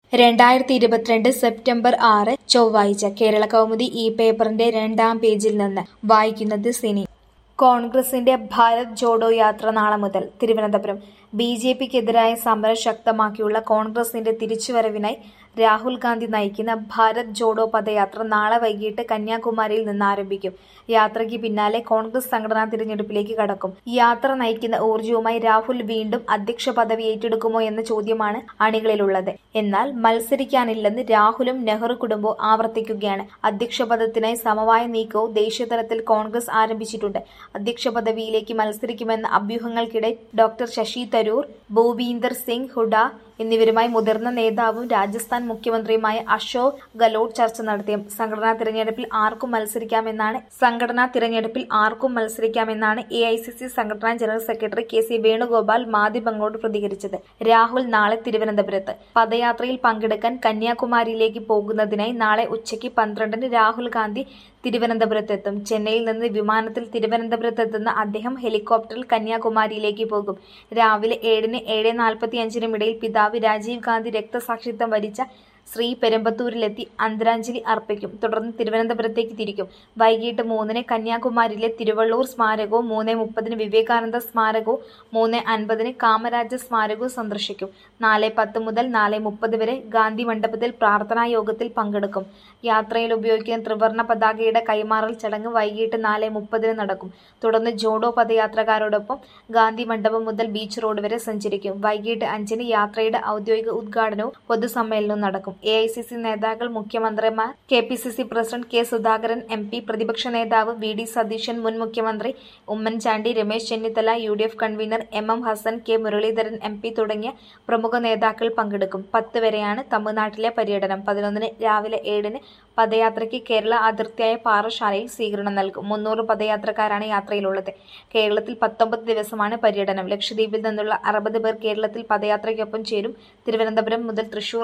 രണ്ടായിരത്തി ഇരുപത്തിരണ്ട് സെപ്റ്റംബർ ആറ് ചൊവ്വാഴ്ച കേരള കൗമുദി ഈ പേപ്പറിന്റെ രണ്ടാം പേജിൽ നിന്ന് വായിക്കുന്നത് സിനി കോൺഗ്രസിന്റെ ഭാരത് ജോഡോ യാത്ര നാളെ മുതൽ തിരുവനന്തപുരം ബി ജെ പിക്കെതിരായ സമരം ശക്തമാക്കിയുള്ള കോൺഗ്രസിന്റെ തിരിച്ചുവരവിനായി രാഹുൽ ഗാന്ധി നയിക്കുന്ന ഭാരത് ജോഡോ പദയാത്ര നാളെ വൈകിട്ട് കന്യാകുമാരിയിൽ നിന്ന് ആരംഭിക്കും യാത്രയ്ക്ക് പിന്നാലെ കോൺഗ്രസ് സംഘടനാ തിരഞ്ഞെടുപ്പിലേക്ക് കടക്കും യാത്ര നയിക്കുന്ന ഊർജവുമായി രാഹുൽ വീണ്ടും അധ്യക്ഷ പദവി ഏറ്റെടുക്കുമോ എന്ന ചോദ്യമാണ് അണികളിലുള്ളത് എന്നാൽ മത്സരിക്കാനില്ലെന്ന് രാഹുലും നെഹ്റു കുടുംബവും ആവർത്തിക്കുകയാണ് അധ്യക്ഷ പദത്തിനായി സമവായ നീക്കവും ദേശീയതലത്തിൽ കോൺഗ്രസ് ആരംഭിച്ചിട്ടുണ്ട് അധ്യക്ഷ പദവിയിലേക്ക് മത്സരിക്കുമെന്ന അഭ്യൂഹങ്ങൾക്കിടെ ഡോക്ടർ ശശി തരൂർ ഭൂപീന്ദർ സിംഗ് ഹുഡ എന്നിവരുമായി മുതിർന്ന നേതാവും രാജസ്ഥാൻ മുഖ്യമന്ത്രിയുമായ അശോക് ഗെഹ്ലോട്ട് ചർച്ച നടത്തി സംഘടനാ തിരഞ്ഞെടുപ്പിൽ ആർക്കും മത്സരിക്കാമെന്നാണ് സംഘടനാ തിരഞ്ഞെടുപ്പിൽ ആർക്കും മത്സരിക്കാമെന്നാണ് എ ഐ സി സി സംഘടനാ general secretary K C Venugopal മാധ്യമങ്ങളോട് പ്രതികരിച്ചത് രാഹുൽ നാളെ തിരുവനന്തപുരത്ത് പദയാത്രയിൽ പങ്കെടുക്കാൻ കന്യാകുമാരിയിലേക്ക് പോകുന്നതിനായി നാളെ ഉച്ചയ്ക്ക് പന്ത്രണ്ടിന് രാഹുൽ ഗാന്ധി തിരുവനന്തപുരത്തെത്തും ചെന്നൈയിൽ നിന്ന് വിമാനത്തിൽ തിരുവനന്തപുരത്തെത്തുന്ന അദ്ദേഹം ഹെലികോപ്റ്ററിൽ കന്യാകുമാരിയിലേക്ക് പോകും രാവിലെ ഏഴിന് ഏഴ് നാൽപ്പത്തിയഞ്ചിനും ഇടയിൽ പിതാവ് രാജീവ് ഗാന്ധി രക്തസാക്ഷിത്വം വരിച്ച ശ്രീ പെരുമ്പത്തൂരിലെത്തി അന്തരാഞ്ജലി അർപ്പിക്കും തുടർന്ന് തിരുവനന്തപുരത്തേക്ക് തിരിക്കും വൈകിട്ട് മൂന്നിന് കന്യാകുമാരിയിലെ തിരുവള്ളൂർ സ്മാരകവും മൂന്ന് മുപ്പതിന് വിവേകാനന്ദ സ്മാരകവും മൂന്ന് അൻപതിന് കാമരാജ സ്മാരകവും സന്ദർശിക്കും നാല് പത്ത് മുതൽ നാല് മുപ്പത് വരെ ഗാന്ധി മണ്ഡപത്തിൽ പ്രാർത്ഥനാ യോഗത്തിൽ പങ്കെടുക്കും യാത്രയിൽ ഉപയോഗിക്കുന്ന ത്രിവർണ പതാകയുടെ കൈമാറൽ ചടങ്ങ് വൈകിട്ട് നാല് മുപ്പതിന് നടക്കും തുടർന്ന് ജോഡോ പദയാത്രക്കാരോടൊപ്പം ഗാന്ധി മണ്ഡപം മുതൽ ബീച്ച് റോഡ് വരെ സഞ്ചരിക്കും വൈകിട്ട് അഞ്ചിന് യാത്രയുടെ ഔദ്യോഗിക ഉദ്ഘാടനവും പൊതുസമ്മേളനവും നടക്കും എ ഐ സി സി നേതാക്കൾ മുഖ്യമന്ത്രിമാർ K P C C president K Sudhakaran M P പ്രതിപക്ഷ നേതാവ് വി ഡി സതീശൻ മുൻ മുഖ്യമന്ത്രി Oommen Chandy Ramesh Chennithala U D F convener M M Hassan K Muraleedharan M P തുടങ്ങിയ പ്രമുഖ നേതാക്കൾ പങ്കെടുക്കും പത്ത് വരെയാണ് തമിഴ്നാട്ടിലെ പര്യടനം പതിനൊന്നിന് രാവിലെ ഏഴിന് പദയാത്രയ്ക്ക് കേരള അതിർത്തിയായ പാറശാലയിൽ സ്വീകരണം നൽകും മുന്നൂറ് പദയാത്രക്കാരാണ് യാത്രയിലുള്ളത് കേരളത്തിൽ പത്തൊമ്പത് ദിവസമാണ് പര്യടനം ലക്ഷദ്വീപിൽ നിന്നുള്ള അറുപത് പേർ കേരളത്തിൽ പദയാത്രയ്ക്കൊപ്പം ചേരും തിരുവനന്തപുരം മുതൽ തൃശൂർ